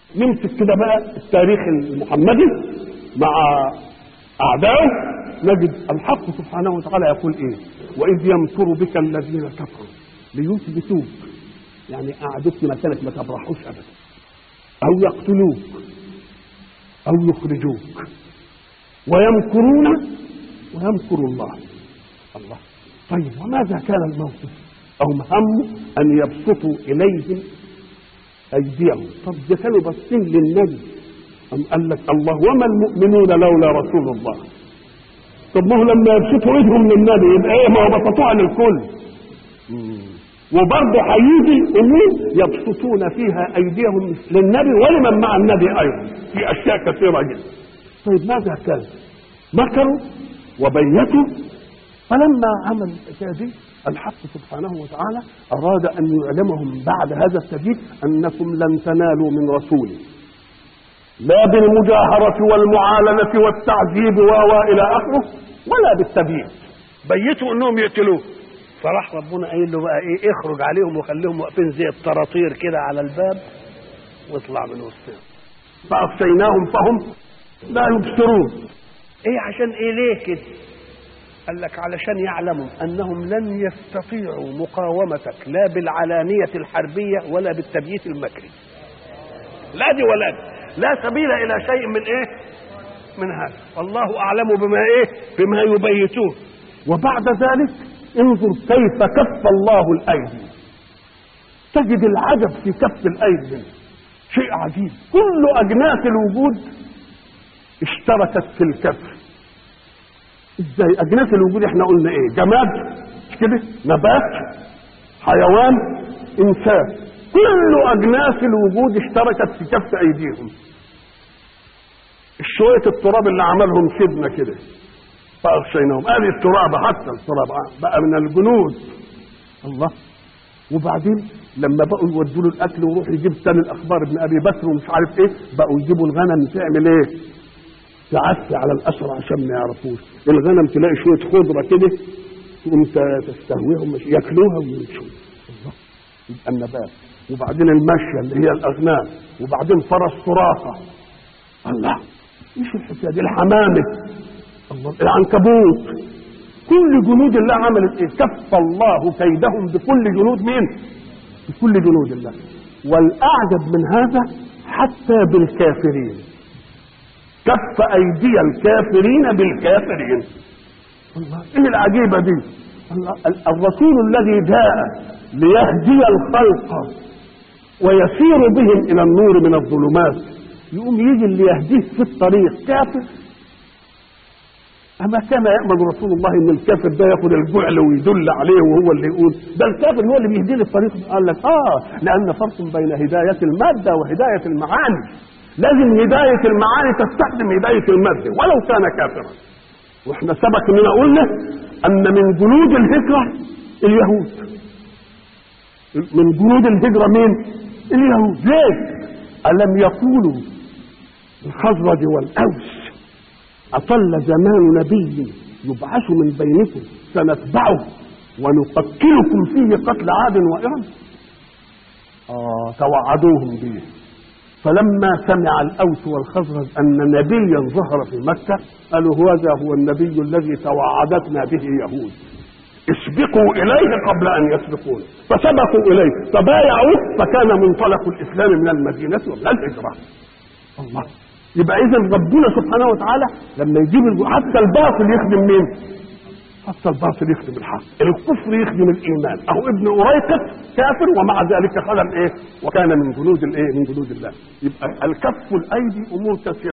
نمسك كده بقى التاريخ المحمدي مع اعدائه نجد الحق سبحانه وتعالى يقول ايه واذ يمكر بك الذين كفروا ليثبتوك يعني قعدوك مكانك ما تبرحوش ابدا او يقتلوك او يخرجوك ويمكرون ويمكر الله الله طيب وماذا كان الموقف او هم ان يبسطوا اليهم ايديهم طب ده كانوا باصين للنبي أم قال لك الله وما المؤمنون لولا رسول الله طب ما هو لما يبسطوا ايدهم للنبي يبقى ايه ما هو بسطوها للكل وبرضه هيجي امور يبسطون فيها ايديهم للنبي ولمن مع النبي ايضا في اشياء كثيره جدا طيب ماذا كان مكروا وبيتوا فلما عمل الحكايه الحق سبحانه وتعالى اراد ان يعلمهم بعد هذا التبييت انكم لن تنالوا من رسول لا بالمجاهرة والمعالنة والتعذيب و إلى آخره ولا بالتبييت بيتوا انهم يقتلوه فراح ربنا قايل له بقى ايه اخرج عليهم وخليهم واقفين زي الطراطير كده على الباب واطلع من وسطهم فأغشيناهم فهم لا يبصرون ايه عشان ايه ليه كده قال لك علشان يعلموا انهم لن يستطيعوا مقاومتك لا بالعلانية الحربية ولا بالتبييت المكري لا دي ولا دي لا سبيل الى شيء من ايه من هذا والله اعلم بما ايه بما يبيتون وبعد ذلك انظر كيف كف الله الايدي تجد العجب في كف الايدي شيء عجيب كل اجناس الوجود اشتركت في الكف ازاي اجناس الوجود احنا قلنا ايه جماد مش كده نبات حيوان انسان كل اجناس الوجود اشتركت في كف ايديهم شويه التراب اللي عملهم سيدنا كده فاغشيناهم ادي التراب حتى التراب بقى من الجنود الله وبعدين لما بقوا يودوا له الاكل ويروح يجيب تاني الاخبار ابن ابي بكر ومش عارف ايه بقوا يجيبوا الغنم تعمل ايه تعسي على الاسرى عشان ما يعرفوش الغنم تلاقي شويه خضره كده تقوم تستهويهم مش ياكلوها ويمشوا الله يبقى النبات وبعدين المشيه اللي هي الاغنام وبعدين فرس صراخه الله ايش الحكايه دي الحمامه الله العنكبوت كل جنود الله عملت ايه كف الله كيدهم بكل جنود مين بكل جنود الله والاعجب من هذا حتى بالكافرين كف ايدي الكافرين بالكافرين الله ايه العجيبه دي الله الرسول الذي جاء ليهدي الخلق ويسير بهم الى النور من الظلمات يقوم يجي اللي يهديه في الطريق كافر أما كان يأمن رسول الله إن الكافر ده ياخد الجعل ويدل عليه وهو اللي يقول ده الكافر هو اللي بيهديه للطريق قال لك آه لأن فرق بين هداية المادة وهداية المعاني لازم هداية المعاني تستخدم هداية المادة ولو كان كافرا واحنا سبق اننا قلنا ان من جنود الهجرة اليهود من جنود الهجرة مين اليهود ليه ألم يقولوا الخزرج والأوس أطل زمان نبي يبعث من بينكم سنتبعه ونقتلكم فيه قتل عاد وإرم آه توعدوهم به فلما سمع الأوس والخزرج أن نبيا ظهر في مكة قالوا هذا هو النبي الذي توعدتنا به يهود اسبقوا إليه قبل أن يسبقون فسبقوا إليه فبايعوه فكان منطلق الإسلام من المدينة ومن الهجرة الله يبقى إذا ربنا سبحانه وتعالى لما يجيب حتى الباطل يخدم مين؟ حتى الباطل يخدم الحق الكفر يخدم الإيمان أهو ابن أريقط كافر ومع ذلك خدم إيه؟ وكان من جنود الإيه؟ من جنود الله يبقى الكف الأيدي أمور كثيرة